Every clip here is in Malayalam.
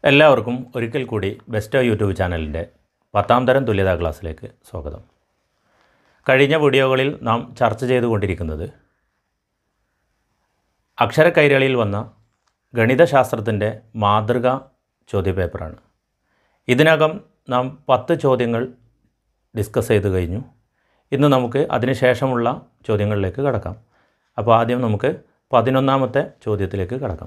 എല്ലാവർക്കും ഒരിക്കൽ കൂടി ബെസ്റ്റ് യൂട്യൂബ് ചാനലിൻ്റെ പത്താം തരം തുല്യതാ ക്ലാസ്സിലേക്ക് സ്വാഗതം കഴിഞ്ഞ വീഡിയോകളിൽ നാം ചർച്ച ചെയ്തുകൊണ്ടിരിക്കുന്നത് അക്ഷരക്കൈരളിയിൽ വന്ന ഗണിതശാസ്ത്രത്തിൻ്റെ മാതൃക ചോദ്യപേപ്പറാണ് ഇതിനകം നാം പത്ത് ചോദ്യങ്ങൾ ഡിസ്കസ് ചെയ്ത് കഴിഞ്ഞു ഇന്ന് നമുക്ക് അതിനുശേഷമുള്ള ചോദ്യങ്ങളിലേക്ക് കടക്കാം അപ്പോൾ ആദ്യം നമുക്ക് പതിനൊന്നാമത്തെ ചോദ്യത്തിലേക്ക് കടക്കാം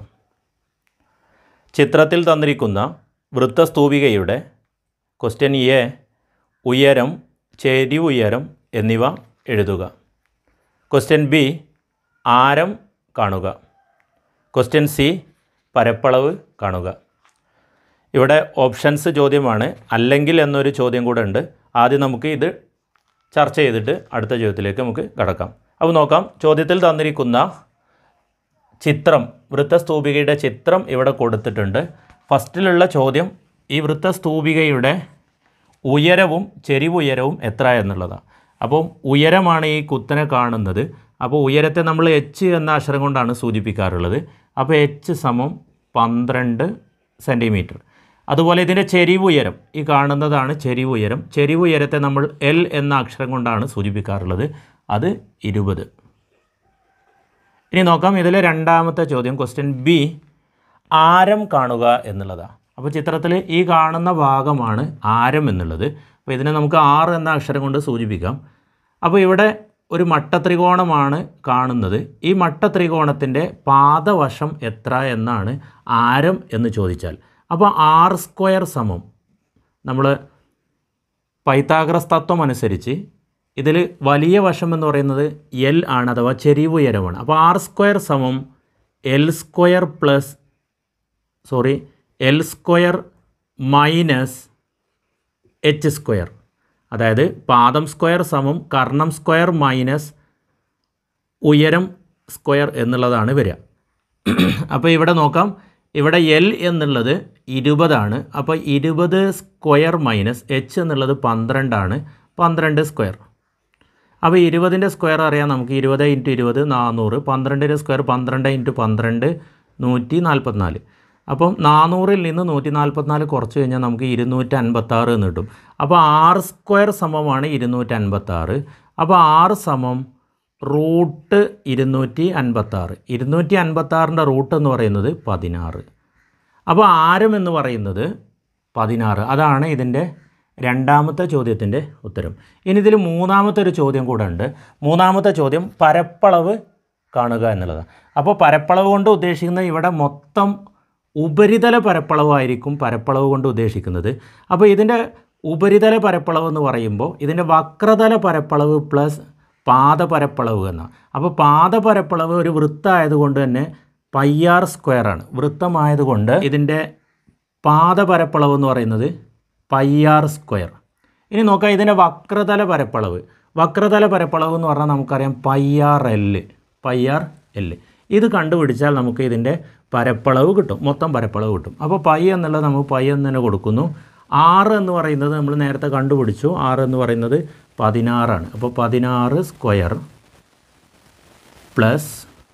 ചിത്രത്തിൽ തന്നിരിക്കുന്ന വൃത്തസ്തൂപികയുടെ ക്വസ്റ്റ്യൻ എ ഉയരം ചെരി ഉയരം എന്നിവ എഴുതുക ക്വസ്റ്റ്യൻ ബി ആരം കാണുക ക്വസ്റ്റ്യൻ സി പരപ്പളവ് കാണുക ഇവിടെ ഓപ്ഷൻസ് ചോദ്യമാണ് അല്ലെങ്കിൽ എന്നൊരു ചോദ്യം കൂടെ ഉണ്ട് ആദ്യം നമുക്ക് ഇത് ചർച്ച ചെയ്തിട്ട് അടുത്ത ചോദ്യത്തിലേക്ക് നമുക്ക് കടക്കാം അപ്പോൾ നോക്കാം ചോദ്യത്തിൽ തന്നിരിക്കുന്ന ചിത്രം വൃത്തസ്തൂപികയുടെ ചിത്രം ഇവിടെ കൊടുത്തിട്ടുണ്ട് ഫസ്റ്റിലുള്ള ചോദ്യം ഈ വൃത്തസ്തൂപികയുടെ ഉയരവും ചെരിവുയരവും എത്ര എന്നുള്ളതാണ് അപ്പോൾ ഉയരമാണ് ഈ കുത്തനെ കാണുന്നത് അപ്പോൾ ഉയരത്തെ നമ്മൾ എച്ച് എന്ന അക്ഷരം കൊണ്ടാണ് സൂചിപ്പിക്കാറുള്ളത് അപ്പോൾ എച്ച് സമം പന്ത്രണ്ട് സെൻറ്റിമീറ്റർ അതുപോലെ ഇതിൻ്റെ ചെരിവുയരം ഈ കാണുന്നതാണ് ചെരിവുയരം ചെരിവുയരത്തെ നമ്മൾ എൽ എന്ന അക്ഷരം കൊണ്ടാണ് സൂചിപ്പിക്കാറുള്ളത് അത് ഇരുപത് ഇനി നോക്കാം ഇതിലെ രണ്ടാമത്തെ ചോദ്യം ക്വസ്റ്റ്യൻ ബി ആരം കാണുക എന്നുള്ളതാണ് അപ്പോൾ ചിത്രത്തിൽ ഈ കാണുന്ന ഭാഗമാണ് ആരം എന്നുള്ളത് അപ്പോൾ ഇതിനെ നമുക്ക് ആറ് എന്ന അക്ഷരം കൊണ്ട് സൂചിപ്പിക്കാം അപ്പോൾ ഇവിടെ ഒരു മട്ടത്രികോണമാണ് കാണുന്നത് ഈ മട്ടത്രികോണത്തിൻ്റെ പാദവശം എത്ര എന്നാണ് ആരം എന്ന് ചോദിച്ചാൽ അപ്പോൾ ആർ സ്ക്വയർ സമം നമ്മൾ പൈത്താഗ്രസ് തത്വം അനുസരിച്ച് ഇതിൽ വലിയ വശം എന്ന് പറയുന്നത് എൽ ആണ് അഥവാ ചെരിവ് ഉയരമാണ് അപ്പോൾ ആർ സ്ക്വയർ സമം L square plus sorry L square minus H square അതായത് പാദം സ്ക്വയർ സമം കർണം സ്ക്വയർ മൈനസ് ഉയരം സ്ക്വയർ എന്നുള്ളതാണ് വരിക അപ്പോൾ ഇവിടെ നോക്കാം ഇവിടെ എൽ എന്നുള്ളത് ഇരുപതാണ് അപ്പോൾ ഇരുപത് സ്ക്വയർ മൈനസ് എച്ച് എന്നുള്ളത് പന്ത്രണ്ടാണ് പന്ത്രണ്ട് സ്ക്വയർ അപ്പോൾ ഇരുപതിൻ്റെ സ്ക്വയർ അറിയാം നമുക്ക് ഇരുപത് ഇൻറ്റു ഇരുപത് നാനൂറ് പന്ത്രണ്ടിൻ്റെ സ്ക്വയർ പന്ത്രണ്ട് ഇൻറ്റു പന്ത്രണ്ട് നൂറ്റി നാൽപ്പത്തിനാല് അപ്പം നാനൂറിൽ നിന്ന് നൂറ്റി നാൽപ്പത്തിനാല് കുറച്ച് കഴിഞ്ഞാൽ നമുക്ക് ഇരുന്നൂറ്റി അൻപത്താറ് എന്ന് കിട്ടും അപ്പോൾ ആറ് സ്ക്വയർ സമമാണ് ഇരുന്നൂറ്റി അൻപത്താറ് അപ്പോൾ ആറ് സമം റൂട്ട് ഇരുന്നൂറ്റി അൻപത്താറ് ഇരുന്നൂറ്റി അൻപത്താറിൻ്റെ റൂട്ട് എന്ന് പറയുന്നത് പതിനാറ് അപ്പോൾ ആരം എന്ന് പറയുന്നത് പതിനാറ് അതാണ് ഇതിൻ്റെ രണ്ടാമത്തെ ചോദ്യത്തിൻ്റെ ഉത്തരം ഇനി ഇതിൽ മൂന്നാമത്തെ ഒരു ചോദ്യം കൂടെ ഉണ്ട് മൂന്നാമത്തെ ചോദ്യം പരപ്പളവ് കാണുക എന്നുള്ളതാണ് അപ്പോൾ പരപ്പളവ് കൊണ്ട് ഉദ്ദേശിക്കുന്നത് ഇവിടെ മൊത്തം ഉപരിതല പരപ്പളവായിരിക്കും പരപ്പളവ് കൊണ്ട് ഉദ്ദേശിക്കുന്നത് അപ്പോൾ ഇതിൻ്റെ ഉപരിതല പരപ്പളവ് എന്ന് പറയുമ്പോൾ ഇതിൻ്റെ വക്രതല പരപ്പളവ് പ്ലസ് പാദപരപ്പളവ് എന്നാണ് അപ്പോൾ പാദപരപ്പളവ് ഒരു വൃത്തമായതുകൊണ്ട് തന്നെ പയ്യാർ സ്ക്വയറാണ് വൃത്തമായതുകൊണ്ട് ഇതിൻ്റെ പാദപരപ്പളവ് എന്ന് പറയുന്നത് പയ്യാർ സ്ക്വയർ ഇനി നോക്കാം ഇതിൻ്റെ വക്രതല പരപ്പളവ് വക്രതല പരപ്പളവ് എന്ന് പറഞ്ഞാൽ നമുക്കറിയാം പയ്യാർ എല്ല് പയ്യാർ എല്ല് ഇത് കണ്ടുപിടിച്ചാൽ നമുക്ക് ഇതിൻ്റെ പരപ്പളവ് കിട്ടും മൊത്തം പരപ്പളവ് കിട്ടും അപ്പോൾ പൈ എന്നുള്ളത് നമുക്ക് പൈ എന്ന് തന്നെ കൊടുക്കുന്നു ആറ് എന്ന് പറയുന്നത് നമ്മൾ നേരത്തെ കണ്ടുപിടിച്ചു ആറ് എന്ന് പറയുന്നത് പതിനാറാണ് അപ്പോൾ പതിനാറ് square plus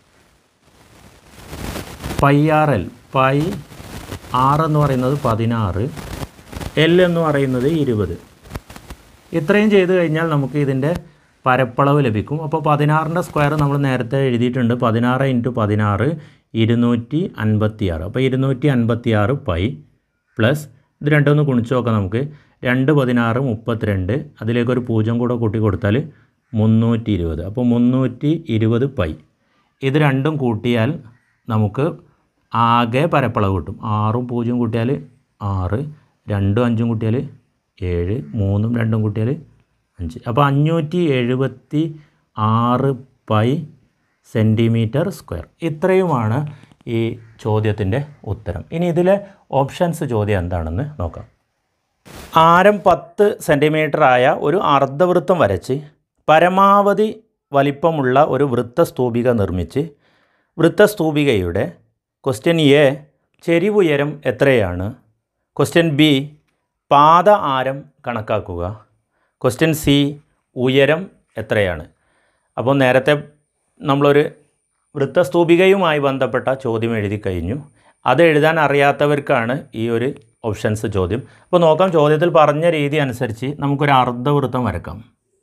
pi R L pi ആറ് എന്ന് പറയുന്നത് പതിനാറ് എൽ എന്ന് പറയുന്നത് ഇരുപത് ഇത്രയും ചെയ്ത് കഴിഞ്ഞാൽ നമുക്ക് ഇതിൻ്റെ പരപ്പളവ് ലഭിക്കും അപ്പോൾ പതിനാറിൻ്റെ സ്ക്വയർ നമ്മൾ നേരത്തെ എഴുതിയിട്ടുണ്ട് പതിനാറ് ഇൻറ്റു പതിനാറ് ഇരുന്നൂറ്റി അൻപത്തി ആറ് അപ്പോൾ ഇരുന്നൂറ്റി അൻപത്തി ആറ് പൈ പ്ലസ് ഇത് രണ്ടൊന്ന് കുണിച്ച് നോക്കാം നമുക്ക് രണ്ട് പതിനാറ് മുപ്പത്തിരണ്ട് അതിലേക്കൊരു പൂജ്യം കൂടെ കൂട്ടി കൊടുത്താൽ മുന്നൂറ്റി ഇരുപത് അപ്പോൾ മുന്നൂറ്റി ഇരുപത് പൈ ഇത് രണ്ടും കൂട്ടിയാൽ നമുക്ക് ആകെ പരപ്പളവ് കിട്ടും ആറും പൂജ്യം കൂട്ടിയാൽ ആറ് രണ്ടും അഞ്ചും കൂട്ടിയാൽ ഏഴ് മൂന്നും രണ്ടും കൂട്ടിയാൽ അഞ്ച് അപ്പോൾ അഞ്ഞൂറ്റി എഴുപത്തി ആറ് പൈ സെൻറ്റിമീറ്റർ സ്ക്വയർ ഇത്രയുമാണ് ഈ ചോദ്യത്തിൻ്റെ ഉത്തരം ഇനി ഇതിലെ ഓപ്ഷൻസ് ചോദ്യം എന്താണെന്ന് നോക്കാം ആരം പത്ത് സെൻറ്റിമീറ്റർ ആയ ഒരു അർദ്ധവൃത്തം വരച്ച് പരമാവധി വലിപ്പമുള്ള ഒരു വൃത്തസ്തൂപിക നിർമ്മിച്ച് വൃത്തസ്തൂപികയുടെ ക്വസ്റ്റ്യൻ എ ചെരിവുയരം എത്രയാണ് ക്വസ്റ്റ്യൻ ബി പാത ആരം കണക്കാക്കുക ക്വസ്റ്റ്യൻ സി ഉയരം എത്രയാണ് അപ്പോൾ നേരത്തെ നമ്മളൊരു വൃത്തസ്തൂപികയുമായി ബന്ധപ്പെട്ട ചോദ്യം എഴുതി കഴിഞ്ഞു അത് എഴുതാൻ അറിയാത്തവർക്കാണ് ഈ ഒരു ഓപ്ഷൻസ് ചോദ്യം അപ്പോൾ നോക്കാം ചോദ്യത്തിൽ പറഞ്ഞ രീതി അനുസരിച്ച് നമുക്കൊരു അർദ്ധവൃത്തം വരക്കാം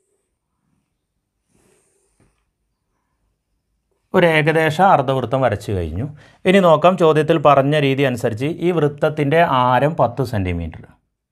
ഒരു ഏകദേശ അർദ്ധവൃത്തം വരച്ചു കഴിഞ്ഞു ഇനി നോക്കാം ചോദ്യത്തിൽ പറഞ്ഞ രീതി അനുസരിച്ച് ഈ വൃത്തത്തിൻ്റെ ആരം പത്ത് സെൻറ്റിമീറ്റർ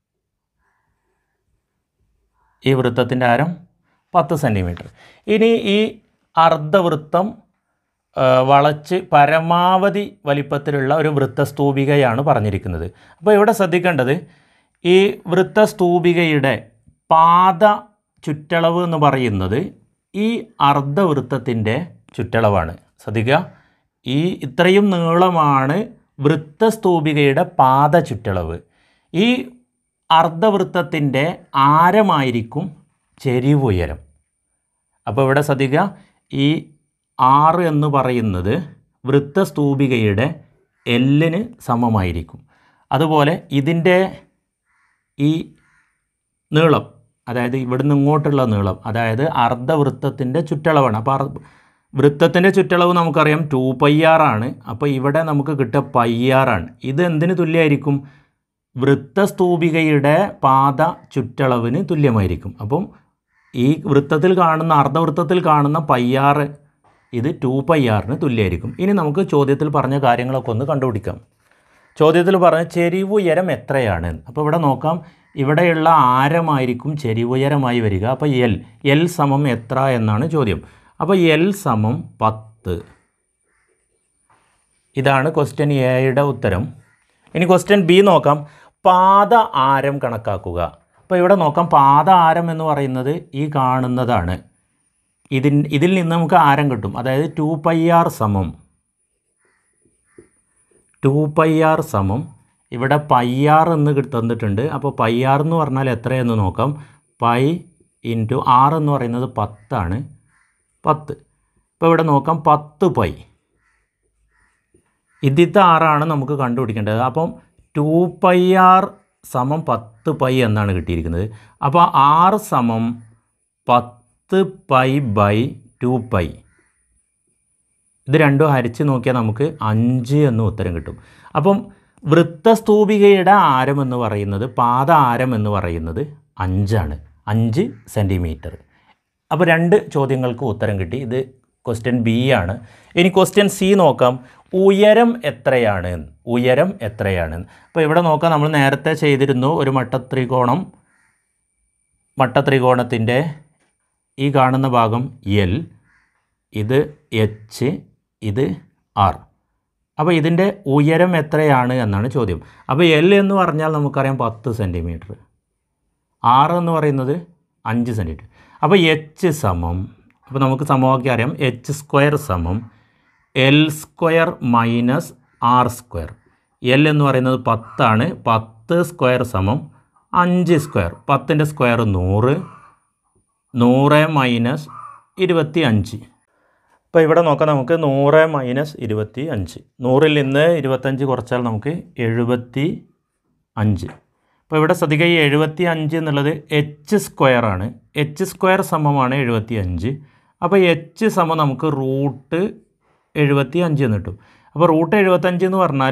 ഈ വൃത്തത്തിൻ്റെ ആരം പത്ത് സെൻറ്റിമീറ്റർ ഇനി ഈ അർദ്ധവൃത്തം ആ, വളച്ച് പരമാവധി വലിപ്പത്തിലുള്ള ഒരു വൃത്തസ്തൂപികയാണ് പറഞ്ഞിരിക്കുന്നത് അപ്പോൾ ഇവിടെ ശ്രദ്ധിക്കേണ്ടത് ഈ വൃത്തസ്തൂപികയുടെ പാദ ചുറ്റളവ് എന്ന് പറയുന്നത് ഈ അർദ്ധവൃത്തത്തിൻ്റെ ചുറ്റളവാണ് ശ്രദ്ധിക്കുക ഈ ഇത്രയും നീളമാണ് വൃത്തസ്തൂപികയുടെ പാദ ചുറ്റളവ് ഈ അർദ്ധവൃത്തത്തിൻ്റെ ആരമായിരിക്കും ചെരിവുയരം അപ്പോൾ ഇവിടെ ശ്രദ്ധിക്കുക ഈ ആറ് എന്ന് പറയുന്നത് വൃത്തസ്തൂപികയുടെ എല്ലിന് സമമായിരിക്കും അതുപോലെ ഇതിൻ്റെ ഈ നീളം അതായത് ഇവിടുന്ന് ഇങ്ങോട്ടുള്ള നീളം അതായത് അർദ്ധവൃത്തത്തിൻ്റെ ചുറ്റളവാണ് അപ്പോൾ അർ വൃത്തത്തിൻ്റെ ചുറ്റളവ് നമുക്കറിയാം ടു പൈ ആർ ആണ് അപ്പോൾ ഇവിടെ നമുക്ക് കിട്ടുക പൈ ആർ ആണ് ഇത് എന്തിന് തുല്യമായിരിക്കും വൃത്തസ്തൂപികയുടെ പാദ ചുറ്റളവിന് തുല്യമായിരിക്കും അപ്പം ഈ വൃത്തത്തിൽ കാണുന്ന അർദ്ധവൃത്തത്തിൽ കാണുന്ന പയ്യാറ് ഇത് ടു പൈ ആറിന് തുല്യമായിരിക്കും ഇനി നമുക്ക് ചോദ്യത്തിൽ പറഞ്ഞ കാര്യങ്ങളൊക്കെ ഒന്ന് കണ്ടുപിടിക്കാം ചോദ്യത്തിൽ പറഞ്ഞ ചെരിവുയരം എത്രയാണ് അപ്പോൾ ഇവിടെ നോക്കാം ഇവിടെയുള്ള ആരമായിരിക്കും ചെരിവുയരമായി വരിക അപ്പോൾ എൽ എൽ സമം എത്ര എന്നാണ് ചോദ്യം അപ്പോൾ എൽ സമം പത്ത് ഇതാണ് ക്വസ്റ്റ്യൻ എയുടെ ഉത്തരം ഇനി ക്വസ്റ്റ്യൻ ബി നോക്കാം പാത ആരം കണക്കാക്കുക അപ്പോൾ ഇവിടെ നോക്കാം പാത ആരം എന്ന് പറയുന്നത് ഈ കാണുന്നതാണ് ഇതിൻ ഇതിൽ നിന്ന് നമുക്ക് ആരം കിട്ടും അതായത് ടു പൈ ആർ സമം ടു പൈ ആർ സമം ഇവിടെ പൈ ആർ എന്ന് കിട്ട- തന്നിട്ടുണ്ട് അപ്പോൾ പൈ ആർ എന്ന് പറഞ്ഞാൽ എത്രയെന്ന് നോക്കാം പൈ ഇൻറ്റു ആർ എന്ന് പറയുന്നത് പത്താണ് പത്ത് ഇപ്പോൾ ഇവിടെ നോക്കാം പത്ത് പൈ ഇതിത്തെ ആറാണ് നമുക്ക് കണ്ടുപിടിക്കേണ്ടത് അപ്പം ടു പൈ ആർ സമം പത്ത് പൈ എന്നാണ് കിട്ടിയിരിക്കുന്നത് അപ്പോൾ ആർ സമം പത്ത് പൈ ബൈ ടു പൈ ഇത് രണ്ടും ഹരിച്ച് നോക്കിയാൽ നമുക്ക് അഞ്ച് എന്ന് ഉത്തരം കിട്ടും അപ്പം വൃത്തസ്തൂപികയുടെ ആരം എന്ന് പറയുന്നത് പാദ ആരം എന്ന് പറയുന്നത് അഞ്ചാണ് അഞ്ച് സെൻറ്റിമീറ്റർ അപ്പോൾ രണ്ട് ചോദ്യങ്ങൾക്ക് ഉത്തരം കിട്ടി ഇത് ക്വസ്റ്റ്യൻ ബി ആണ് ഇനി ക്വസ്റ്റ്യൻ സി നോക്കാം ഉയരം എത്രയാണ് ഉയരം എത്രയാണ് അപ്പോൾ ഇവിടെ നോക്കാം നമ്മൾ നേരത്തെ ചെയ്തിരുന്നു ഒരു മട്ടത്രികോണം മട്ടത്രികോണത്തിൻ്റെ ഈ കാണുന്ന ഭാഗം എൽ ഇത് എച്ച് ഇത് ആർ അപ്പോൾ ഇതിൻ്റെ ഉയരം എത്രയാണ് എന്നാണ് ചോദ്യം അപ്പോൾ എൽ എന്ന് പറഞ്ഞാൽ നമുക്കറിയാം പത്ത് സെൻറ്റിമീറ്റർ ആർ എന്ന് പറയുന്നത് അഞ്ച് സെൻറ്റിമീറ്റർ അപ്പോൾ എച്ച് സമം അപ്പോൾ നമുക്ക് സമവാക്യം അറിയാം എച്ച് സ്ക്വയർ സമം L square minus R square L എന്ന് പറയുന്നത് പത്താണ് പത്ത് സ്ക്വയർ സമം അഞ്ച് സ്ക്വയർ പത്തിൻ്റെ സ്ക്വയർ നൂറ് നൂറ് മൈനസ് ഇരുപത്തി അഞ്ച് ഇപ്പോൾ ഇവിടെ നോക്കാം നമുക്ക് നൂറ് മൈനസ് ഇരുപത്തി അഞ്ച് നൂറിൽ നിന്ന് ഇരുപത്തഞ്ച് കുറച്ചാൽ നമുക്ക് എഴുപത്തി അഞ്ച് അപ്പോൾ ഇവിടെ ശ്രദ്ധിക്കുക ഈ എഴുപത്തി അഞ്ച് എന്നുള്ളത് എച്ച് സ്ക്വയർ ആണ് എച്ച് സ്ക്വയർ സമമാണ് എഴുപത്തി അഞ്ച് അപ്പോൾ എച്ച് സമം നമുക്ക് റൂട്ട് എഴുപത്തി അഞ്ച് എന്ന് കിട്ടും അപ്പോൾ റൂട്ട് എഴുപത്തഞ്ച് എന്ന് പറഞ്ഞാൽ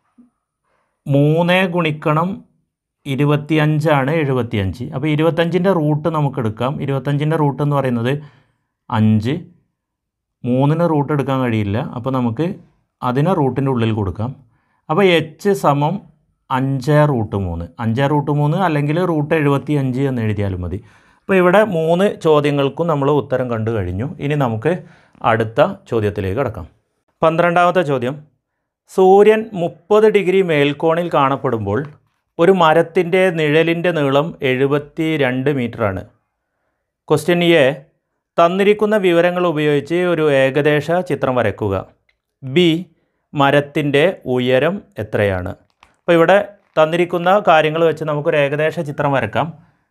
മൂന്ന് ഗുണിക്കണം ഇരുപത്തിയഞ്ചാണ് എഴുപത്തിയഞ്ച് അപ്പോൾ ഇരുപത്തഞ്ചിൻ്റെ റൂട്ട് നമുക്ക് എടുക്കാം ഇരുപത്തഞ്ചിൻ്റെ റൂട്ട് എന്ന് പറയുന്നത് അഞ്ച് മൂന്നിന് റൂട്ട് എടുക്കാൻ കഴിയില്ല അപ്പോൾ നമുക്ക് അതിനെ റൂട്ടിൻ്റെ ഉള്ളിൽ കൊടുക്കാം അപ്പോൾ എച്ച് സമം അഞ്ച് റൂട്ട് മൂന്ന് അഞ്ച് റൂട്ട് മൂന്ന് അല്ലെങ്കിൽ റൂട്ട് എഴുപത്തി അഞ്ച് എന്ന് എഴുതിയാലും മതി അപ്പോൾ ഇവിടെ മൂന്ന് ചോദ്യങ്ങൾക്കും നമ്മൾ ഉത്തരം കണ്ടു കഴിഞ്ഞു ഇനി നമുക്ക് അടുത്ത ചോദ്യത്തിലേക്ക് കടക്കാം പന്ത്രണ്ടാമത്തെ ചോദ്യം സൂര്യൻ മുപ്പത് ഡിഗ്രി മേൽക്കോണിൽ കാണപ്പെടുമ്പോൾ ഒരു മരത്തിൻ്റെ നിഴലിൻ്റെ നീളം എഴുപത്തി രണ്ട് മീറ്ററാണ് ക്വസ്റ്റ്യൻ എ തന്നിരിക്കുന്ന വിവരങ്ങൾ ഉപയോഗിച്ച് ഒരു ഏകദേശ ചിത്രം വരയ്ക്കുക ബി മരത്തിൻ്റെ ഉയരം എത്രയാണ് അപ്പോൾ ഇവിടെ തന്നിരിക്കുന്ന കാര്യങ്ങൾ വെച്ച് നമുക്കൊരു ഏകദേശ ചിത്രം വരക്കാം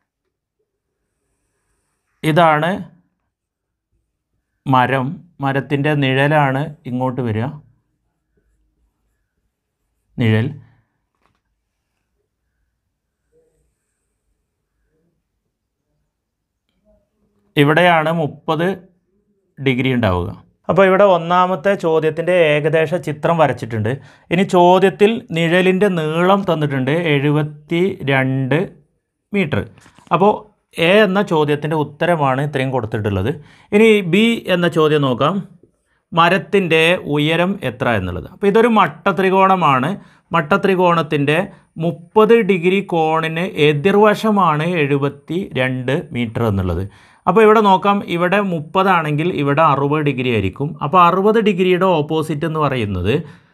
ഇതാണ് മരം മരത്തിൻ്റെ നിഴലാണ് ഇങ്ങോട്ട് വരിക നിഴൽ ഇവിടെയാണ് മുപ്പത് ഡിഗ്രി ഉണ്ടാവുക അപ്പോൾ ഇവിടെ ഒന്നാമത്തെ ചോദ്യത്തിൻ്റെ ഏകദേശ ചിത്രം വരച്ചിട്ടുണ്ട് ഇനി ചോദ്യത്തിൽ നിഴലിൻ്റെ നീളം തന്നിട്ടുണ്ട് എഴുപത്തി രണ്ട് മീറ്റർ അപ്പോൾ എ എന്ന ചോദ്യത്തിൻ്റെ ഉത്തരമാണ് ഇത്രയും കൊടുത്തിട്ടുള്ളത് ഇനി ബി എന്ന ചോദ്യം നോക്കാം മരത്തിൻ്റെ ഉയരം എത്ര എന്നുള്ളത് അപ്പോൾ ഇതൊരു മട്ടത്രികോണമാണ് മട്ടത്രികോണത്തിൻ്റെ മുപ്പത് ഡിഗ്രി കോണിന് എതിർവശമാണ് എഴുപത്തി രണ്ട് മീറ്റർ എന്നുള്ളത് അപ്പോൾ ഇവിടെ നോക്കാം ഇവിടെ മുപ്പതാണെങ്കിൽ ഇവിടെ അറുപത് ഡിഗ്രി ആയിരിക്കും അപ്പോൾ അറുപത് ഡിഗ്രിയുടെ ഓപ്പോസിറ്റ് എന്ന് പറയുന്നത്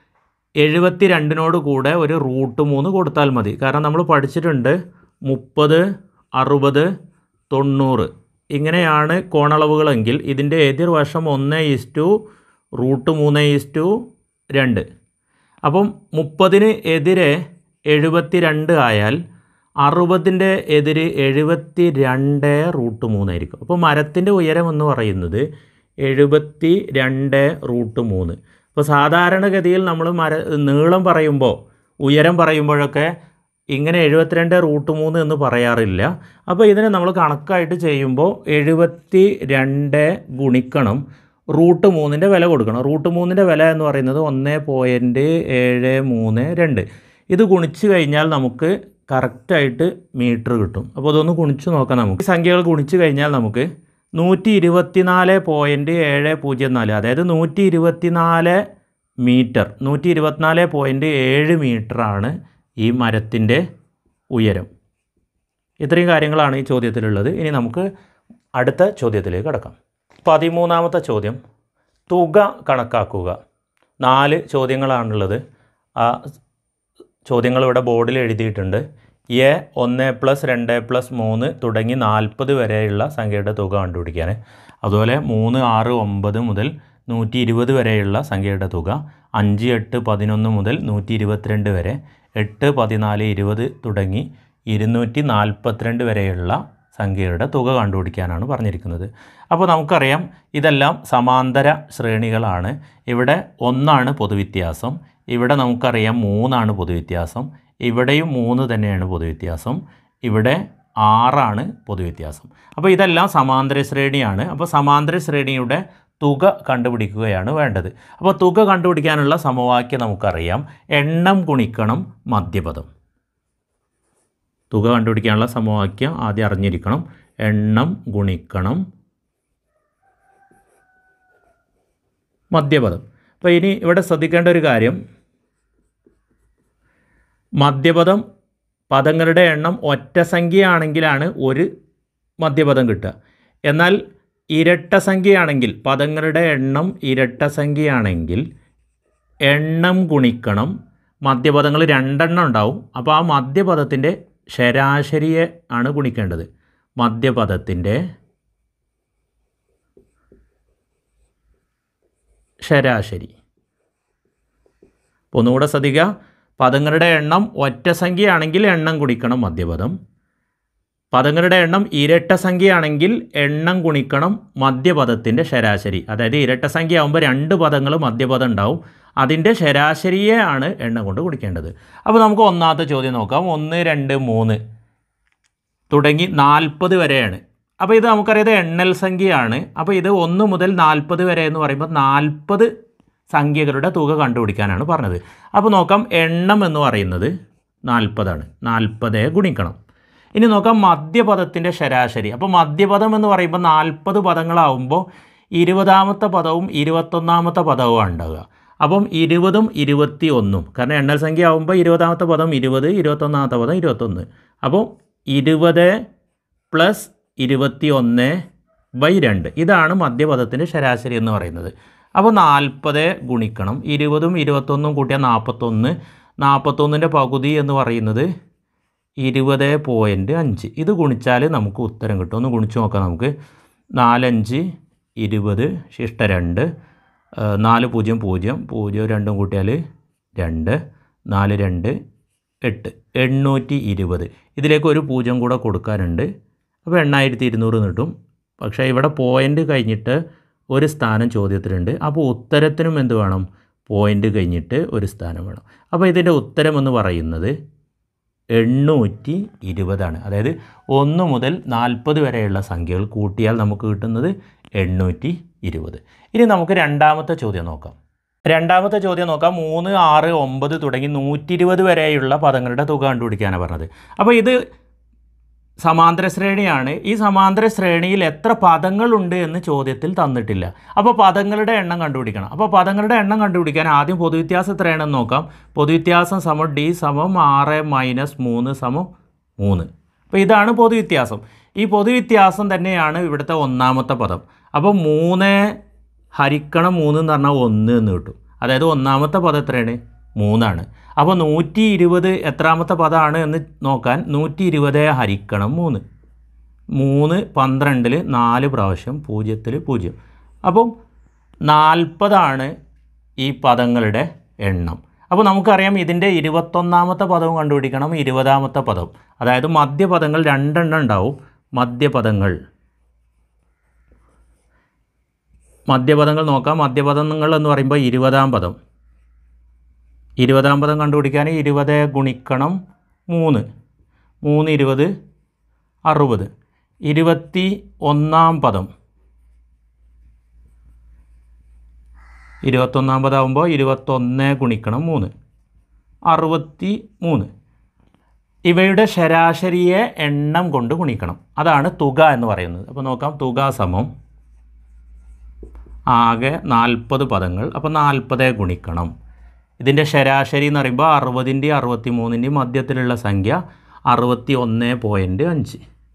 എഴുപത്തി രണ്ടിനോട് കൂടെ ഒരു റൂട്ട് മൂന്ന് കൊടുത്താൽ മതി കാരണം നമ്മൾ പഠിച്ചിട്ടുണ്ട് മുപ്പത് അറുപത് തൊണ്ണൂറ് ഇങ്ങനെയാണ് കോണളവുകളെങ്കിൽ ഇതിൻ്റെ എതിർവശം ഒന്ന് ഈസ് ടു റൂട്ട് മൂന്ന് ഈസ് ടു രണ്ട് അപ്പം മുപ്പതിന് എതിരെ എഴുപത്തി രണ്ട് ആയാൽ അറുപതിൻ്റെ എതിര് എഴുപത്തി രണ്ട് റൂട്ട് മൂന്നായിരിക്കും അപ്പോൾ മരത്തിൻ്റെ ഉയരം എന്ന് പറയുന്നത് എഴുപത്തി രണ്ട് റൂട്ട് മൂന്ന് അപ്പോൾ സാധാരണഗതിയിൽ നമ്മൾ മര നീളം പറയുമ്പോൾ ഉയരം പറയുമ്പോഴൊക്കെ ഇങ്ങനെ എഴുപത്തിരണ്ട് റൂട്ട് മൂന്ന് എന്ന് പറയാറില്ല അപ്പോൾ ഇതിനെ നമ്മൾ കണക്കായിട്ട് ചെയ്യുമ്പോൾ എഴുപത്തി രണ്ട് ഗുണിക്കണം റൂട്ട് മൂന്നിൻ്റെ വില കൊടുക്കണം റൂട്ട് മൂന്നിൻ്റെ വില എന്ന് പറയുന്നത് ഒന്ന് പോയിൻറ്റ് ഏഴ് മൂന്ന് രണ്ട് ഇത് ഗുണിച്ച് കഴിഞ്ഞാൽ നമുക്ക് കറക്റ്റായിട്ട് മീറ്റർ കിട്ടും അപ്പോൾ അതൊന്ന് ഗുണിച്ച് നോക്കാം നമുക്ക് ഈ സംഖ്യകൾ ഗുണിച്ച് കഴിഞ്ഞാൽ നമുക്ക് നൂറ്റി ഇരുപത്തിനാല് പോയിൻറ്റ് ഏഴ് പൂജ്യം നാല് അതായത് നൂറ്റി ഇരുപത്തിനാല് മീറ്റർ നൂറ്റി ഇരുപത്തിനാല് പോയിൻറ്റ് ഏഴ് മീറ്ററാണ് ഈ മരത്തിൻ്റെ ഉയരം ഇത്രയും കാര്യങ്ങളാണ് ഈ ചോദ്യത്തിലുള്ളത് ഇനി നമുക്ക് അടുത്ത ചോദ്യത്തിലേക്ക് കടക്കാം പതിമൂന്നാമത്തെ ചോദ്യം തുക കണക്കാക്കുക നാല് ചോദ്യങ്ങളാണുള്ളത് ആ ചോദ്യങ്ങൾ ഇവിടെ ബോർഡിൽ എഴുതിയിട്ടുണ്ട് എ ഒന്ന് പ്ലസ് രണ്ട് പ്ലസ് മൂന്ന് തുടങ്ങി നാൽപ്പത് വരെയുള്ള സംഖ്യയുടെ തുക കണ്ടുപിടിക്കാൻ അതുപോലെ മൂന്ന് ആറ് ഒമ്പത് മുതൽ നൂറ്റി ഇരുപത് വരെയുള്ള സംഖ്യയുടെ തുക അഞ്ച് എട്ട് പതിനൊന്ന് മുതൽ നൂറ്റി ഇരുപത്തിരണ്ട് വരെ എട്ട് പതിനാല് ഇരുപത് തുടങ്ങി ഇരുന്നൂറ്റി നാൽപ്പത്തിരണ്ട് വരെയുള്ള സംഖ്യയുടെ തുക കണ്ടുപിടിക്കാനാണ് പറഞ്ഞിരിക്കുന്നത് അപ്പോൾ നമുക്കറിയാം ഇതെല്ലാം സമാന്തര ശ്രേണികളാണ് ഇവിടെ ഒന്നാണ് പൊതുവ്യത്യാസം ഇവിടെ നമുക്കറിയാം മൂന്നാണ് പൊതുവ്യത്യാസം ഇവിടെയും മൂന്ന് തന്നെയാണ് പൊതുവ്യത്യാസം ഇവിടെ ആറാണ് പൊതുവ്യത്യാസം അപ്പോൾ ഇതെല്ലാം സമാന്തര ശ്രേണിയാണ് അപ്പോൾ സമാന്തര ശ്രേണിയുടെ തുക കണ്ടുപിടിക്കുകയാണ് വേണ്ടത് അപ്പോൾ തുക കണ്ടുപിടിക്കാനുള്ള സമവാക്യം നമുക്കറിയാം എണ്ണം ഗുണിക്കണം മധ്യപദം തുക കണ്ടുപിടിക്കാനുള്ള സമവാക്യം ആദ്യം അറിഞ്ഞിരിക്കണം എണ്ണം ഗുണിക്കണം മധ്യപദം അപ്പോൾ ഇനി ഇവിടെ ശ്രദ്ധിക്കേണ്ട ഒരു കാര്യം മധ്യപദം പദങ്ങളുടെ എണ്ണം ഒറ്റ സംഖ്യയാണെങ്കിലാണ് ഒരു മധ്യപദം കിട്ടുക എന്നാൽ ഇരട്ട സംഖ്യയാണെങ്കിൽ പദങ്ങളുടെ എണ്ണം ഇരട്ട സംഖ്യയാണെങ്കിൽ എണ്ണം ഗുണിക്കണം മധ്യപദങ്ങൾ രണ്ടെണ്ണം ഉണ്ടാവും അപ്പോൾ ആ മധ്യപദത്തിൻ്റെ ശരാശരിയെ ആണ് ഗുണിക്കേണ്ടത് മധ്യപദത്തിൻ്റെ ശരാശരി അപ്പോൾ ഒന്നുകൂടെ ശ്രദ്ധിക്കുക പദങ്ങളുടെ എണ്ണം ഒറ്റ സംഖ്യയാണെങ്കിൽ എണ്ണം ഗുണിക്കണം മധ്യപദം പദങ്ങളുടെ എണ്ണം ഇരട്ട സംഖ്യയാണെങ്കിൽ എണ്ണം ഗുണിക്കണം മധ്യപദത്തിൻ്റെ ശരാശരി അതായത് ഇരട്ട സംഖ്യ ആകുമ്പോൾ രണ്ട് പദങ്ങൾ മധ്യപദം ഉണ്ടാവും അതിൻ്റെ ശരാശരിയെ ആണ് എണ്ണം കൊണ്ട് ഗുണിക്കേണ്ടത് അപ്പോൾ നമുക്ക് ഒന്നാമത്തെ ചോദ്യം നോക്കാം ഒന്ന് രണ്ട് മൂന്ന് തുടങ്ങി നാൽപ്പത് വരെയാണ് അപ്പോൾ ഇത് നമുക്കറിയാം എണ്ണൽ സംഖ്യയാണ് അപ്പോൾ ഇത് ഒന്ന് മുതൽ നാൽപ്പത് വരെ എന്ന് പറയുമ്പോൾ നാൽപ്പത് സംഖ്യകളുടെ തുക കണ്ടുപിടിക്കാനാണ് പറഞ്ഞത് അപ്പോൾ നോക്കാം എണ്ണം എന്ന് പറയുന്നത് നാൽപ്പതാണ് നാൽപ്പത് ഗുണിക്കണം ഇനി നോക്കാം മധ്യപദത്തിൻ്റെ ശരാശരി അപ്പോൾ മധ്യപദം എന്ന് പറയുമ്പോൾ നാൽപ്പത് പദങ്ങളാവുമ്പോൾ ഇരുപതാമത്തെ പദവും ഇരുപത്തൊന്നാമത്തെ പദവുമാണ് ഉണ്ടാവുക അപ്പം ഇരുപതും ഇരുപത്തി ഒന്നും കാരണം എണ്ണൽ സംഖ്യ ആകുമ്പോൾ ഇരുപതാമത്തെ പദം ഇരുപത് ഇരുപത്തൊന്നാമത്തെ പദം ഇരുപത്തൊന്ന് അപ്പോൾ ഇരുപത് പ്ലസ് ഇരുപത്തി ഒന്ന് ബൈ രണ്ട് ഇതാണ് മധ്യപദത്തിൻ്റെ ശരാശരി എന്ന് പറയുന്നത് അപ്പോൾ നാൽപ്പത് ഗുണിക്കണം ഇരുപതും ഇരുപത്തൊന്നും കൂട്ടിയാൽ നാൽപ്പത്തൊന്ന് നാൽപ്പത്തൊന്നിൻ്റെ പകുതി എന്ന് പറയുന്നത് ഇരുപത് പോയിൻറ്റ് അഞ്ച് ഇത് ഗുണിച്ചാൽ നമുക്ക് ഉത്തരം കിട്ടും ഒന്ന് ഗുണിച്ച് നോക്കാം നമുക്ക് നാലഞ്ച് ഇരുപത് ശിഷ്ട രണ്ട് ആ, നാല് പൂജ്യം പൂജ്യം പൂജ്യം രണ്ടും കൂട്ടിയാൽ രണ്ട് നാല് രണ്ട് എട്ട് എണ്ണൂറ്റി ഇരുപത് ഇതിലേക്ക് ഒരു പൂജ്യം കൂടെ കൊടുക്കാനുണ്ട് അപ്പോൾ എണ്ണായിരത്തി ഇരുന്നൂറ് കിട്ടും പക്ഷേ ഇവിടെ പോയിൻ്റ് കഴിഞ്ഞിട്ട് ഒരു സ്ഥാനം ചോദ്യത്തിലുണ്ട് അപ്പോൾ ഉത്തരത്തിനും എന്ത് വേണം പോയിൻ്റ് കഴിഞ്ഞിട്ട് ഒരു സ്ഥാനം വേണം അപ്പോൾ ഇതിൻ്റെ ഉത്തരം എന്ന് പറയുന്നത് എണ്ണൂറ്റി ഇരുപതാണ് അതായത് ഒന്ന് മുതൽ നാൽപ്പത് വരെയുള്ള സംഖ്യകൾ കൂട്ടിയാൽ നമുക്ക് കിട്ടുന്നത് എണ്ണൂറ്റി ഇരുപത് ഇനി നമുക്ക് രണ്ടാമത്തെ ചോദ്യം നോക്കാം രണ്ടാമത്തെ ചോദ്യം നോക്കാം മൂന്ന് ആറ് ഒമ്പത് തുടങ്ങി നൂറ്റി ഇരുപത് വരെയുള്ള പദങ്ങളുടെ തുക കണ്ടുപിടിക്കാനാണ് പറഞ്ഞത് അപ്പോൾ ഇത് സമാന്തര ശ്രേണിയാണ് ഈ സമാന്തര ശ്രേണിയിൽ എത്ര പദങ്ങളുണ്ട് എന്ന് ചോദ്യത്തിൽ തന്നിട്ടില്ല അപ്പോൾ പദങ്ങളുടെ എണ്ണം കണ്ടുപിടിക്കണം അപ്പോൾ പദങ്ങളുടെ എണ്ണം കണ്ടുപിടിക്കാൻ ആദ്യം പൊതുവ്യത്യാസം എത്രയാണെന്ന് നോക്കാം പൊതുവ്യത്യാസം സമം ഡി സമം ആറ് മൈനസ് മൂന്ന് സമം മൂന്ന് അപ്പോൾ ഇതാണ് പൊതുവ്യത്യാസം ഈ പൊതുവ്യത്യാസം തന്നെയാണ് ഇവിടുത്തെ ഒന്നാമത്തെ പദം അപ്പോൾ മൂന്ന് ഹരിക്കണം മൂന്ന് എന്ന് പറഞ്ഞാൽ ഒന്ന് എന്ന് കിട്ടും അതായത് ഒന്നാമത്തെ പദം എത്രയാണ് മൂന്നാണ് അപ്പോൾ നൂറ്റി ഇരുപത് എത്രാമത്തെ പദമാണ് എന്ന് നോക്കാൻ നൂറ്റി ഇരുപത് ഹരിക്കണം മൂന്ന് മൂന്ന് പന്ത്രണ്ടിൽ നാല് പ്രാവശ്യം പൂജ്യത്തിൽ പൂജ്യം അപ്പം നാൽപ്പതാണ് ഈ പദങ്ങളുടെ എണ്ണം അപ്പോൾ നമുക്കറിയാം ഇതിൻ്റെ ഇരുപത്തൊന്നാമത്തെ പദവും കണ്ടുപിടിക്കണം ഇരുപതാമത്തെ പദം അതായത് മധ്യപദങ്ങൾ രണ്ടെണ്ണം ഉണ്ടാവും മധ്യപദങ്ങൾ മധ്യപദങ്ങൾ നോക്കാം മധ്യപദങ്ങൾ എന്ന് പറയുമ്പോൾ ഇരുപതാം പദം ഇരുപതാം പദം കണ്ടുപിടിക്കാൻ ഇരുപത് ഗുണിക്കണം മൂന്ന് മൂന്ന് ഇരുപത് അറുപത് ഇരുപത്തി ഒന്നാം പദം ഇരുപത്തൊന്നാം പദമാകുമ്പോൾ ഇരുപത്തൊന്ന് ഗുണിക്കണം മൂന്ന് അറുപത്തി മൂന്ന് ഇവയുടെ ശരാശരിയെ എണ്ണം കൊണ്ട് ഗുണിക്കണം അതാണ് തുക എന്ന് പറയുന്നത് അപ്പോൾ നോക്കാം തുക സമം ആകെ നാൽപ്പത് പദങ്ങൾ അപ്പോൾ നാൽപ്പത് ഗുണിക്കണം ഇതിൻ്റെ ശരാശരി എന്ന് പറയുമ്പോൾ അറുപതിൻ്റെയും അറുപത്തി മൂന്നിൻ്റെയും മധ്യത്തിലുള്ള സംഖ്യ അറുപത്തി ഒന്ന് പോയിൻറ്റ് അഞ്ച്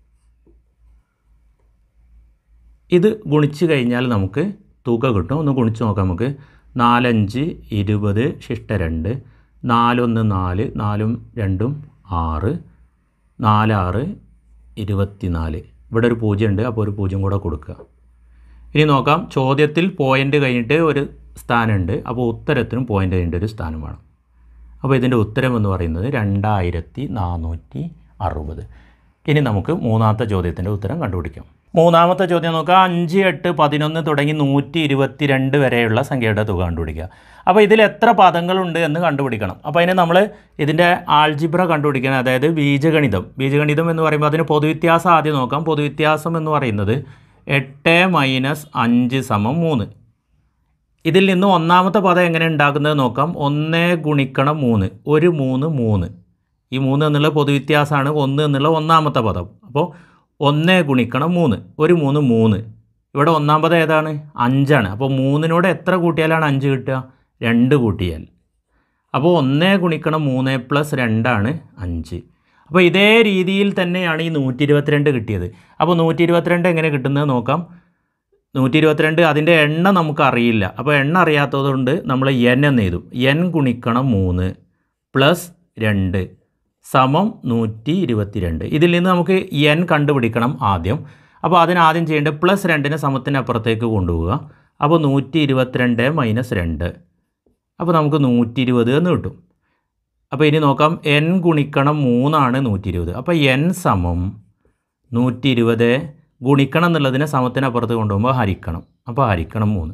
ഇത് ഗുണിച്ച് കഴിഞ്ഞാൽ നമുക്ക് തുക കിട്ടും ഒന്ന് ഗുണിച്ച് നോക്കാം നമുക്ക് നാലഞ്ച് ഇരുപത് ശിഷ്ട രണ്ട് നാലൊന്ന് നാല് നാലും രണ്ടും ആറ് നാലാറ് ഇരുപത്തിനാല് ഇവിടെ ഒരു പൂജ്യം ഉണ്ട് അപ്പോൾ ഒരു പൂജ്യം കൂടെ കൊടുക്കുക ഇനി നോക്കാം ചോദ്യത്തിൽ പോയിൻ്റ് കഴിഞ്ഞിട്ട് ഒരു സ്ഥാനമുണ്ട് അപ്പോൾ ഉത്തരത്തിനും പോയിൻ്റ് കഴിഞ്ഞിട്ട് ഒരു സ്ഥാനം വേണം അപ്പോൾ ഇതിൻ്റെ ഉത്തരം എന്ന് പറയുന്നത് രണ്ടായിരത്തി നാനൂറ്റി അറുപത് ഇനി നമുക്ക് മൂന്നാമത്തെ ചോദ്യത്തിൻ്റെ ഉത്തരം കണ്ടുപിടിക്കാം മൂന്നാമത്തെ ചോദ്യം നോക്കാം അഞ്ച് എട്ട് പതിനൊന്ന് തുടങ്ങി നൂറ്റി ഇരുപത്തി രണ്ട് വരെയുള്ള സംഖ്യയുടെ തുക കണ്ടുപിടിക്കുക അപ്പോൾ ഇതിൽ എത്ര പദങ്ങളുണ്ട് എന്ന് കണ്ടുപിടിക്കണം അപ്പോൾ അതിന് നമ്മൾ ഇതിൻ്റെ ആൾജിബ്ര കണ്ടുപിടിക്കണം അതായത് ബീജഗണിതം ബീജഗണിതം എന്ന് പറയുമ്പോൾ അതിന് പൊതുവ്യത്യാസം ആദ്യം നോക്കാം പൊതുവ്യത്യാസം എന്ന് പറയുന്നത് എട്ട് മൈനസ് അഞ്ച് സമം മൂന്ന് ഇതിൽ നിന്ന് ഒന്നാമത്തെ പദം എങ്ങനെ ഉണ്ടാക്കുന്നത് നോക്കാം ഒന്ന് ഗുണിക്കണം മൂന്ന് ഒരു മൂന്ന് മൂന്ന് ഈ മൂന്ന് എന്നുള്ള പൊതുവ്യത്യാസമാണ് ഒന്ന് എന്നുള്ള ഒന്നാമത്തെ പദം അപ്പോൾ ഒന്ന് ഗുണിക്കണം മൂന്ന് ഒരു മൂന്ന് മൂന്ന് ഇവിടെ ഒന്നാം പദം ഏതാണ് അഞ്ചാണ് അപ്പോൾ മൂന്നിനോട് എത്ര കൂട്ടിയാലാണ് അഞ്ച് കിട്ടുക രണ്ട് കൂട്ടിയാൽ അപ്പോൾ ഒന്ന് ഗുണിക്കണം മൂന്ന് പ്ലസ് രണ്ടാണ് അഞ്ച് അപ്പോൾ ഇതേ രീതിയിൽ തന്നെയാണ് ഈ നൂറ്റി ഇരുപത്തിരണ്ട് കിട്ടിയത് അപ്പോൾ നൂറ്റി ഇരുപത്തിരണ്ട് എങ്ങനെ കിട്ടുന്നത് നോക്കാം നൂറ്റി ഇരുപത്തിരണ്ട് അതിൻ്റെ എണ്ണ നമുക്ക് അറിയില്ല അപ്പോൾ എണ്ണ അറിയാത്തതുകൊണ്ട് നമ്മൾ എൻ എന്ന് എഴുതും എൻ ഗുണിക്കണം മൂന്ന് പ്ലസ് രണ്ട് സമം നൂറ്റി ഇരുപത്തിരണ്ട് ഇതിൽ നിന്ന് നമുക്ക് എൻ കണ്ടുപിടിക്കണം ആദ്യം അപ്പോൾ അതിനാദ്യം ചെയ്യേണ്ടത് പ്ലസ് രണ്ടിനെ സമത്തിനപ്പുറത്തേക്ക് കൊണ്ടുപോവുക അപ്പോൾ നൂറ്റി ഇരുപത്തിരണ്ട് മൈനസ് രണ്ട് അപ്പോൾ നമുക്ക് നൂറ്റി ഇരുപത് എന്ന് കിട്ടും അപ്പോൾ ഇനി നോക്കാം എൻ ഗുണിക്കണം മൂന്നാണ് നൂറ്റി ഇരുപത് അപ്പോൾ എൻ സമം നൂറ്റി ഇരുപത് ഗുണിക്കണം എന്നുള്ളതിനെ സമത്തിനപ്പുറത്ത് കൊണ്ടുപോകുമ്പോൾ ഹരിക്കണം അപ്പോൾ ഹരിക്കണം മൂന്ന്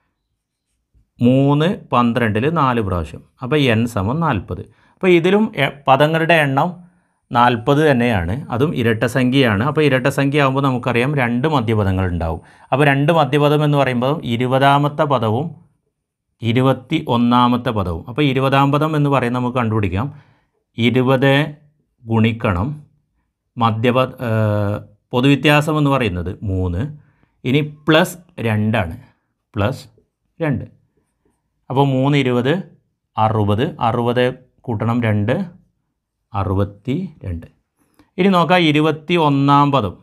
മൂന്ന് പന്ത്രണ്ടിൽ നാല് പ്രാവശ്യം അപ്പോൾ എൻ സമം നാൽപ്പത് അപ്പോൾ ഇതിലും എ- പദങ്ങളുടെ എണ്ണം നാൽപ്പത് തന്നെയാണ് അതും ഇരട്ട സംഖ്യയാണ് അപ്പോൾ ഇരട്ട സംഖ്യ ആകുമ്പോൾ നമുക്കറിയാം രണ്ട് മധ്യപദങ്ങൾ ഉണ്ടാവും അപ്പോൾ രണ്ട് മധ്യപദം എന്ന് പറയുമ്പോൾ ഇരുപതാമത്തെ പദവും ഇരുപത്തി ഒന്നാമത്തെ പദവും അപ്പോൾ ഇരുപതാം പദം എന്ന് പറയുന്നത് നമുക്ക് കണ്ടുപിടിക്കാം ഇരുപത് ഗുണിക്കണം മധ്യപ ഏഹ് പൊതുവ്യത്യാസം എന്ന് പറയുന്നത് മൂന്ന് ഇനി പ്ലസ് രണ്ടാണ് പ്ലസ് രണ്ട് അപ്പോൾ മൂന്ന് ഇരുപത് അറുപത് അറുപത് കൂട്ടണം രണ്ട് അറുപത്തി രണ്ട് ഇനി നോക്കാം ഇരുപത്തി ഒന്നാം പദം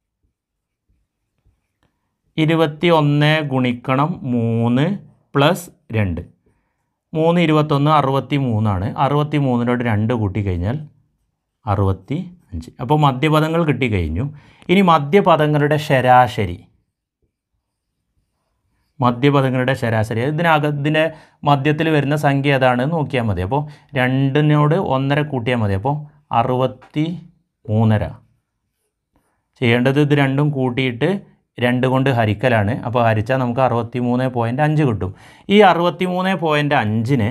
ഇരുപത്തി ഒന്ന് ഗുണിക്കണം മൂന്ന് പ്ലസ് രണ്ട് മൂന്ന് ഇരുപത്തൊന്ന് അറുപത്തി മൂന്നാണ് അറുപത്തി മൂന്നിനോട് രണ്ട് കൂട്ടിക്കഴിഞ്ഞാൽ അറുപത്തി അഞ്ച് അപ്പോൾ മധ്യപദങ്ങൾ കിട്ടിക്കഴിഞ്ഞു ഇനി മധ്യപദങ്ങളുടെ ശരാശരി മധ്യപദങ്ങളുടെ ശരാശരി ഇതിനക ഇതിൻ്റെ മധ്യത്തിൽ വരുന്ന സംഖ്യ ഏതാണ് നോക്കിയാൽ മതി അപ്പോൾ രണ്ടിനോട് ഒന്നര കൂട്ടിയാൽ മതി അപ്പോൾ അറുപത്തി മൂന്നര ചെയ്യേണ്ടത് ഇത് രണ്ടും കൂട്ടിയിട്ട് രണ്ട് കൊണ്ട് ഹരിക്കലാണ് അപ്പോൾ ഹരിച്ചാൽ നമുക്ക് അറുപത്തി മൂന്ന് പോയിൻറ്റ് അഞ്ച് കിട്ടും ഈ അറുപത്തി മൂന്ന് പോയിൻറ്റ് അഞ്ചിന്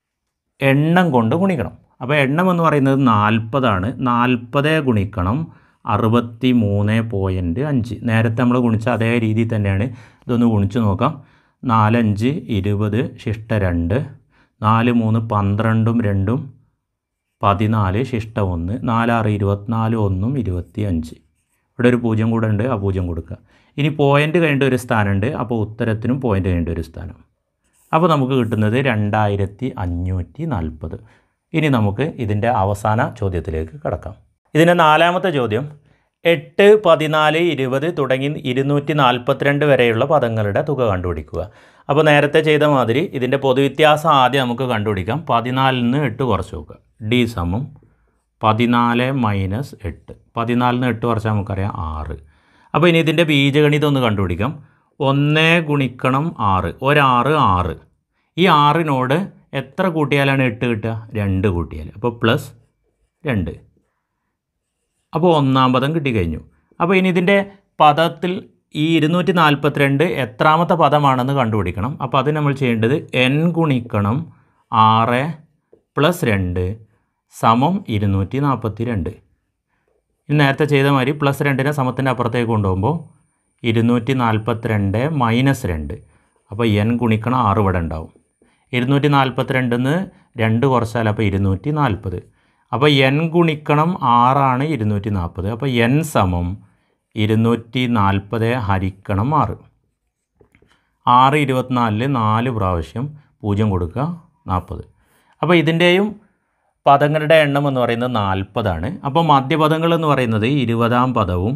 എണ്ണം കൊണ്ട് ഗുണിക്കണം അപ്പോൾ എണ്ണം എന്ന് പറയുന്നത് നാൽപ്പതാണ് നാൽപ്പത് ഗുണിക്കണം അറുപത്തി മൂന്ന് പോയിൻറ്റ് അഞ്ച് നേരത്തെ നമ്മൾ ഗുണിച്ച അതേ രീതിയിൽ തന്നെയാണ് ഇതൊന്ന് ഗുണിച്ച് നോക്കാം നാലഞ്ച് ഇരുപത് ശിഷ്ട രണ്ട് നാല് മൂന്ന് പന്ത്രണ്ടും രണ്ടും പതിനാല് ശിഷ്ട ഒന്ന് നാലാറ് ഇരുപത്തിനാല് ഒന്നും ഇരുപത്തി അഞ്ച് ഇവിടെ ഒരു പൂജ്യം കൂടെ ഉണ്ട് ആ പൂജ്യം കൊടുക്കുക ഇനി പോയിൻ്റ് കഴിഞ്ഞ ഒരു സ്ഥാനമുണ്ട് അപ്പോൾ ഉത്തരത്തിനും പോയിൻ്റ് കഴിഞ്ഞ ഒരു സ്ഥാനം അപ്പോൾ നമുക്ക് കിട്ടുന്നത് രണ്ടായിരത്തി അഞ്ഞൂറ്റി നാൽപ്പത് ഇനി നമുക്ക് ഇതിൻ്റെ അവസാന ചോദ്യത്തിലേക്ക് കടക്കാം ഇതിൻ്റെ നാലാമത്തെ ചോദ്യം എട്ട് പതിനാല് ഇരുപത് തുടങ്ങി ഇരുന്നൂറ്റി നാൽപ്പത്തിരണ്ട് വരെയുള്ള പദങ്ങളുടെ തുക കണ്ടുപിടിക്കുക അപ്പോൾ നേരത്തെ ചെയ്ത മാതിരി ഇതിൻ്റെ പൊതുവ്യത്യാസം ആദ്യം നമുക്ക് കണ്ടുപിടിക്കാം പതിനാലിൽ നിന്ന് എട്ട് കുറച്ച് നോക്കുക ഡി സമം പതിനാല് മൈനസ് എട്ട് പതിനാലിൽ നിന്ന് എട്ട് കുറച്ചാൽ നമുക്കറിയാം ആറ് അപ്പോൾ ഇനി ഇതിൻ്റെ ബീജഗണിതം ഒന്ന് കണ്ടുപിടിക്കാം ഒന്ന് ഗുണിക്കണം ആറ് ഒരാറ് ആറ് ഈ ആറിനോട് എത്ര കൂട്ടിയാലാണ് എട്ട് കിട്ടുക രണ്ട് കൂട്ടിയാൽ അപ്പോൾ പ്ലസ് രണ്ട് അപ്പോൾ ഒന്നാം പദം കിട്ടിക്കഴിഞ്ഞു അപ്പോൾ ഇനി ഇതിൻ്റെ പദത്തിൽ ഈ ഇരുന്നൂറ്റി നാൽപ്പത്തിരണ്ട് എത്രാമത്തെ പദമാണെന്ന് കണ്ടുപിടിക്കണം അപ്പോൾ അത് നമ്മൾ ചെയ്യേണ്ടത് എൻ ഗുണിക്കണം ആറ് പ്ലസ് രണ്ട് സമം ഇരുന്നൂറ്റി നാൽപ്പത്തി രണ്ട് ഇനി നേരത്തെ ചെയ്ത മാതിരി പ്ലസ് രണ്ടിനെ സമത്തിൻ്റെ അപ്പുറത്തേക്ക് കൊണ്ടുപോകുമ്പോൾ ഇരുന്നൂറ്റി നാൽപ്പത്തിരണ്ട് മൈനസ് രണ്ട് അപ്പോൾ എൻ ഗുണിക്കണം ആറ് ഇവിടെ ഉണ്ടാവും ഇരുന്നൂറ്റി നാൽപ്പത്തിരണ്ടിൽ നിന്ന് രണ്ട് കുറച്ചാൽ അപ്പോൾ ഇരുന്നൂറ്റി നാൽപ്പത് അപ്പോൾ എൻ ഗുണിക്കണം ആറാണ് ഇരുന്നൂറ്റി നാൽപ്പത് അപ്പോൾ എൻ സമം ഇരുന്നൂറ്റി നാൽപ്പത് ഹരിക്കണം ആറ് ആറ് ഇരുപത്തിനാലില് നാല് പ്രാവശ്യം പൂജ്യം കൊടുക്കുക നാൽപ്പത് അപ്പോൾ ഇതിൻ്റെയും പദങ്ങളുടെ എണ്ണം എന്ന് പറയുന്നത് നാൽപ്പതാണ് അപ്പോൾ മധ്യപദങ്ങൾ എന്ന് പറയുന്നത് ഇരുപതാം പദവും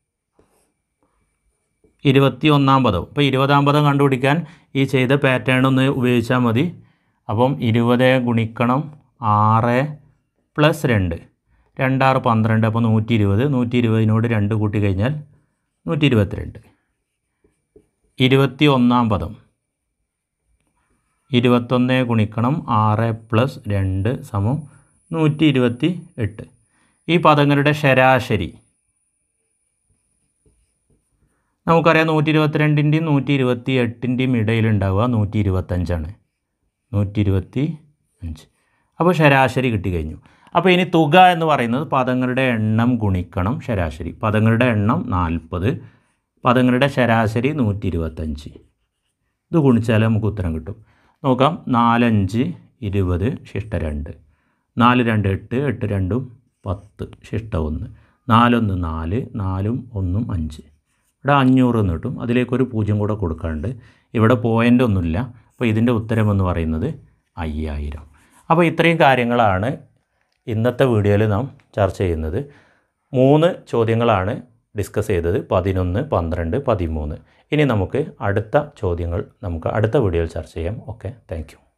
ഇരുപത്തി ഒന്നാം പദവും അപ്പോൾ ഇരുപതാം പദം കണ്ടുപിടിക്കാൻ ഈ ചെയ്ത പാറ്റേൺ ഒന്ന് ഉപയോഗിച്ചാൽ മതി അപ്പം ഇരുപത് ഗുണിക്കണം ആറ് പ്ലസ് രണ്ട് രണ്ടാറ് പന്ത്രണ്ട് അപ്പോൾ നൂറ്റി ഇരുപത് നൂറ്റി ഇരുപതിനോട് രണ്ട് കൂട്ടി കഴിഞ്ഞാൽ നൂറ്റി ഇരുപത്തിരണ്ട് ഇരുപത്തി ഒന്നാം പദം ഇരുപത്തൊന്ന് ഗുണിക്കണം ആറ് പ്ലസ് രണ്ട് സമം നൂറ്റി ഇരുപത്തി എട്ട് ഈ പദങ്ങളുടെ ശരാശരി നമുക്കറിയാം നൂറ്റി ഇരുപത്തിരണ്ടിൻ്റെയും നൂറ്റി ഇരുപത്തി എട്ടിൻ്റെയും ഇടയിലുണ്ടാവുക നൂറ്റി ഇരുപത്തഞ്ചാണ് നൂറ്റി ഇരുപത്തി അഞ്ച് അപ്പോൾ ശരാശരി കിട്ടിക്കഴിഞ്ഞു അപ്പോൾ ഇനി തുക എന്ന് പറയുന്നത് പദങ്ങളുടെ എണ്ണം ഗുണിക്കണം ശരാശരി പദങ്ങളുടെ എണ്ണം നാൽപ്പത് പദങ്ങളുടെ ശരാശരി നൂറ്റി ഇരുപത്തഞ്ച് ഇത് ഗുണിച്ചാൽ നമുക്ക് ഉത്തരം കിട്ടും നോക്കാം നാലഞ്ച് ഇരുപത് ശിഷ്ട രണ്ട് നാല് രണ്ട് എട്ട് എട്ട് രണ്ടും പത്ത് ശിഷ്ട ഒന്ന് നാലൊന്ന് നാല് നാലും ഒന്നും അഞ്ച് ഇവിടെ അഞ്ഞൂറ് എന്ന് കിട്ടും അതിലേക്കൊരു പൂജ്യം കൂടെ കൊടുക്കാറുണ്ട് ഇവിടെ പോയിൻ്റ് ഒന്നുമില്ല അപ്പോൾ ഇതിൻ്റെ ഉത്തരം എന്ന് പറയുന്നത് അയ്യായിരം അപ്പോൾ ഇത്രയും കാര്യങ്ങളാണ് ഇന്നത്തെ വീഡിയോയിൽ നാം ചർച്ച ചെയ്യുന്നത് മൂന്ന് ചോദ്യങ്ങളാണ് ഡിസ്കസ് ചെയ്തത് പതിനൊന്ന് പന്ത്രണ്ട് പതിമൂന്ന് ഇനി നമുക്ക് അടുത്ത ചോദ്യങ്ങൾ നമുക്ക് അടുത്ത വീഡിയോയിൽ ചർച്ച ചെയ്യാം ഓക്കെ താങ്ക്